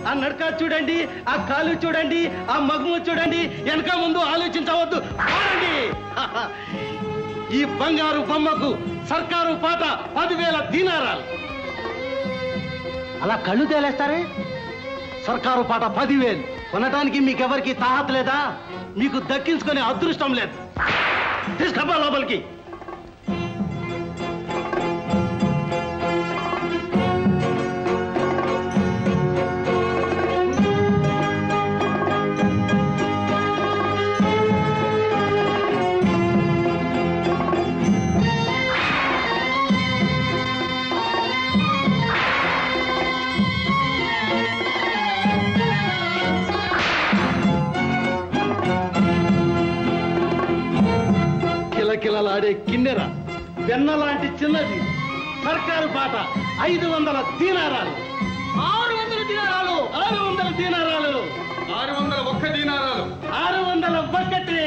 ఆ నడక చూడండి ఆ కాలు చూడండి ఆ మగము చూడండి వెనక ముందు ఆలోచించవద్దు చూడండి ఈ బంగారు బొమ్మకు సర్కారు పాట పదివేల దీనారాలు అలా కళ్ళు తేలేస్తారే సర్కారు పాట పదివేలు కొనటానికి మీకెవరికి తాహత లేదా మీకు దక్కించుకునే అదృష్టం లేదు తీసుకపో లోపలికి కిలకిలలాడే కిన్నెర వెన్న లాంటి చిన్నది సర్కారు పాట ఐదు వందల దీనారాలు ఆరు వందల దీనారాలు ఆరు వందల దీనారాలు ఆరు వందల ఒక్క దీనారాలు ఆరు వందల ఒకటి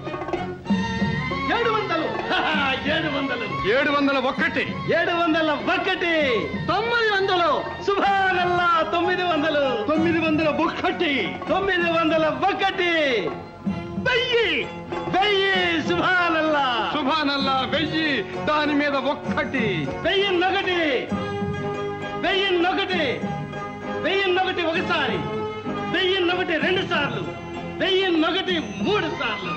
ఏడు వందలు హహ, ఏడు వందలు ఏడు వందల ఒక్కటి ఏడు వందల ఒకటి తొమ్మిది వందలు సుభానల్లా తొమ్మిది వందలు తొమ్మిది వందల ఒకటి తొమ్మిది వందల ఒకటి వెయ్యి వెయ్యి సుభానల్లా సుభానల్లా వెయ్యి దాని మీద ఒక్కటి వెయ్యి నొకటి వెయ్యి నొకటి వెయ్యి నొకటి ఒకసారి వెయ్యి నొకటి రెండు సార్లు వెయ్యి నొకటి మూడు సార్లు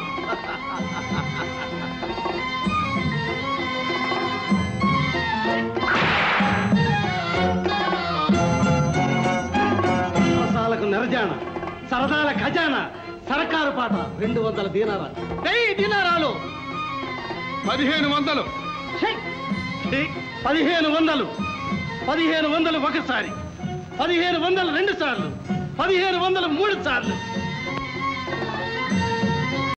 సరసాలకు నెరజాన సరదాల ఖజానా సరకారు పాట రెండు వందల దీనారాలు వెయ్యి దీనారాలు పదిహేను వందలు ఛీ! ఛీ! పదిహేను వందలు పదిహేను వందలు ఒకసారి పదిహేను వందలు రెండు సార్లు పదిహేను వందలు మూడు సార్లు